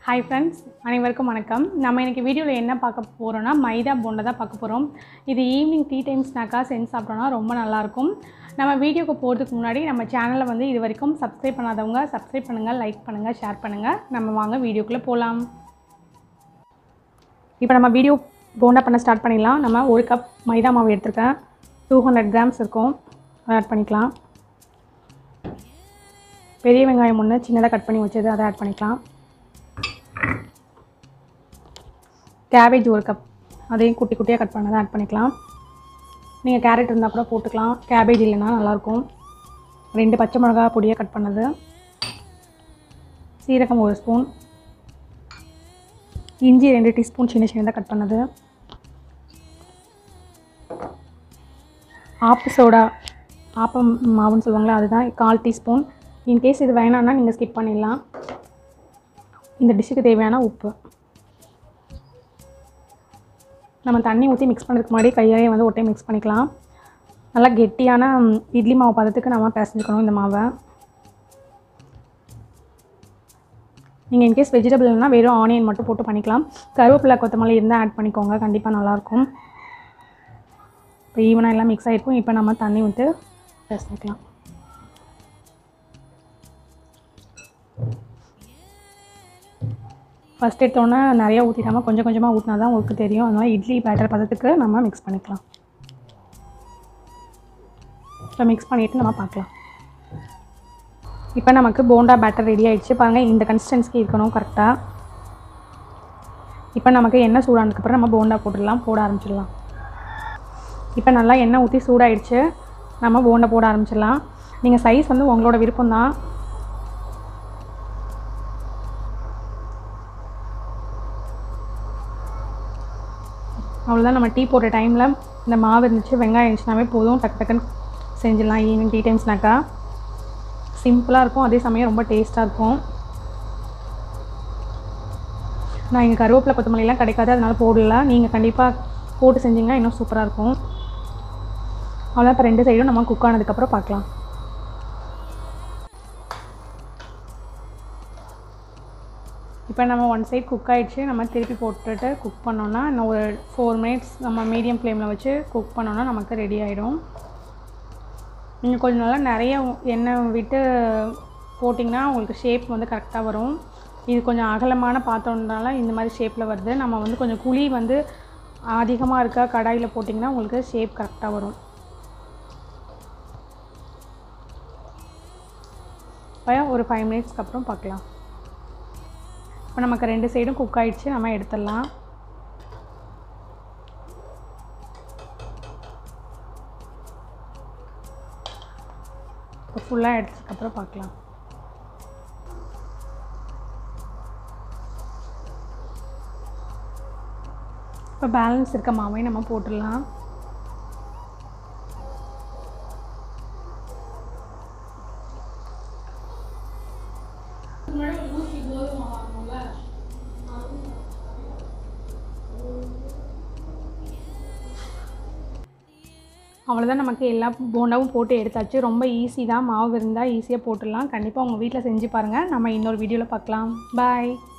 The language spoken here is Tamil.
ஹாய் ஃப்ரெண்ட்ஸ் அனைவருக்கும் வணக்கம் நம்ம இன்றைக்கி வீடியோவில் என்ன பார்க்க போகிறோன்னா மைதா போண்டை தான் பார்க்க போகிறோம் இது ஈவினிங் டீ டைம் ஸ்நாக்காக செஞ்சு சாப்பிட்டோன்னா ரொம்ப நல்லாயிருக்கும் நம்ம வீடியோக்கு போகிறதுக்கு முன்னாடி நம்ம சேனலை வந்து இது வரைக்கும் சப்ஸ்கிரைப் பண்ணாதவங்க சப்ஸ்கிரைப் பண்ணுங்கள் லைக் பண்ணுங்கள் ஷேர் பண்ணுங்கள் நம்ம வாங்க வீடியோக்குள்ளே போகலாம் இப்போ நம்ம வீடியோ போண்டா பண்ண ஸ்டார்ட் பண்ணிடலாம் நம்ம ஒரு கப் மைதா மாவு எடுத்திருக்கேன் டூ ஹண்ட்ரட் கிராம்ஸ் இருக்கும் அதை ஆட் பண்ணிக்கலாம் பெரிய வெங்காயம் ஒன்று சின்னதாக கட் பண்ணி வச்சது அதை ஆட் பண்ணிக்கலாம் கேபேஜ் ஒரு கப் அதையும் குட்டி குட்டியாக கட் பண்ணதை ஆட் பண்ணிக்கலாம் நீங்கள் கேரட் இருந்தால் கூட போட்டுக்கலாம் கேபேஜ் இல்லைன்னா நல்லாயிருக்கும் ரெண்டு பச்சை மிளகா பொடியாக கட் பண்ணது சீரகம் ஒரு ஸ்பூன் இஞ்சி ரெண்டு டீஸ்பூன் சின்ன சின்னதாக கட் பண்ணது ஆப்பு சோடா ஆப்பம் மாவுன்னு சொல்லுவாங்களே அதுதான் கால் டீஸ்பூன் இன்கேஸ் இது வேணான்னா நீங்கள் ஸ்கிப் பண்ணிடலாம் இந்த டிஷ்ஷுக்கு தேவையான உப்பு நம்ம தண்ணி ஊற்றி மிக்ஸ் பண்ணுறதுக்கு முன்னாடி கையாலே வந்து ஒரு டைம் மிக்ஸ் பண்ணிக்கலாம் நல்லா கெட்டியான ம், இட்லி மாவு பதத்துக்கு நம்ம பிசைஞ்சுக்கணும் இந்த மாவை நீங்கள் இன்கேஸ் வெஜிடபிள் இல்லைனா வெறும் ஆனியன் மட்டும் போட்டு பண்ணிக்கலாம் கருவேப்பிலை கொத்தமல்லி இருந்தால் ஆட் பண்ணிக்கோங்க கண்டிப்பாக நல்லாயிருக்கும் இப்போ ஈவனாக எல்லாம் மிக்ஸ் ஆகிருக்கும் இப்போ நம்ம தண்ணி விட்டு பிசைஞ்சிக்கலாம் ஃபஸ்ட் எடுத்தோன்னே நிறையா ஊற்றிடாமல் கொஞ்சம் கொஞ்சமாக ஊற்றினா தான் உங்களுக்கு தெரியும் அதனால் இட்லி பேட்டர் பதத்துக்கு நம்ம மிக்ஸ் பண்ணிக்கலாம் இப்போ மிக்ஸ் பண்ணிவிட்டு நம்ம பார்க்கலாம் இப்போ நமக்கு போண்டா பேட்டர் ரெடி ஆயிடுச்சு பாருங்கள் இந்த கன்சிஸ்டன்சிக்கு இருக்கணும் கரெக்டாக இப்போ நமக்கு எண்ணெய் சூடானதுக்கப்புறம் நம்ம போண்டா போட்டுடலாம் போட ஆரம்பிச்சிடலாம் இப்போ நல்லா எண்ணெய் ஊற்றி சூடாயிடுச்சு நம்ம போண்டா போட ஆரம்பிச்சிடலாம் நீங்கள் சைஸ் வந்து உங்களோட விருப்பம் தான் அவ்வளோதான் நம்ம டீ போட்ட டைமில் இந்த மாவு இருந்துச்சு வெங்காயம் இருந்துச்சுனாவே போதும் டக்கு டக்குன்னு செஞ்சிடலாம் ஈவினிங் டீ டைம் ஸ்நாக்கா சிம்பிளாக இருக்கும் அதே சமயம் ரொம்ப டேஸ்ட்டாக இருக்கும் நான் இங்கே கருவேப்பிலை கொத்தமல்லிலாம் கிடைக்காது அதனால் போடல நீங்கள் கண்டிப்பாக போட்டு செஞ்சீங்கன்னா இன்னும் சூப்பராக இருக்கும் அவ்வளோதான் இப்போ ரெண்டு சைடும் நம்ம குக் ஆனதுக்கப்புறம் பார்க்கலாம் இப்போ நம்ம ஒன் சைட் குக் ஆகிடுச்சு நம்ம திருப்பி போட்டுட்டு குக் பண்ணோன்னா இன்னும் ஒரு ஃபோர் மினிட்ஸ் நம்ம மீடியம் ஃப்ளேமில் வச்சு குக் பண்ணோன்னா நமக்கு ரெடி ஆகிடும் நீங்கள் கொஞ்சம் நல்லா நிறைய எண்ணெய் விட்டு போட்டிங்கன்னா உங்களுக்கு ஷேப் வந்து கரெக்டாக வரும் இது கொஞ்சம் அகலமான பாத்திரம்னால இந்த மாதிரி ஷேப்பில் வருது நம்ம வந்து கொஞ்சம் குழி வந்து அதிகமாக இருக்க கடாயில் போட்டிங்கன்னா உங்களுக்கு ஷேப் கரெக்டாக வரும் இப்போ ஒரு ஃபைவ் மினிட்ஸ்க்கு அப்புறம் பார்க்கலாம் இப்போ நமக்கு ரெண்டு சைடும் குக் ஆயிடுச்சு நம்ம எடுத்துடலாம் இப்போ ஃபுல்லாக எடுத்ததுக்கப்புறம் பார்க்கலாம் இப்போ பேலன்ஸ் இருக்க மாவையும் நம்ம போட்டுடலாம் அவ்வளோதான் நமக்கு எல்லா போண்டாவும் போட்டு எடுத்தாச்சு ரொம்ப ஈஸி தான் மாவு இருந்தால் ஈஸியாக போட்டுடலாம் கண்டிப்பாக உங்கள் வீட்டில் செஞ்சு பாருங்கள் நம்ம இன்னொரு வீடியோவில் பார்க்கலாம் பாய்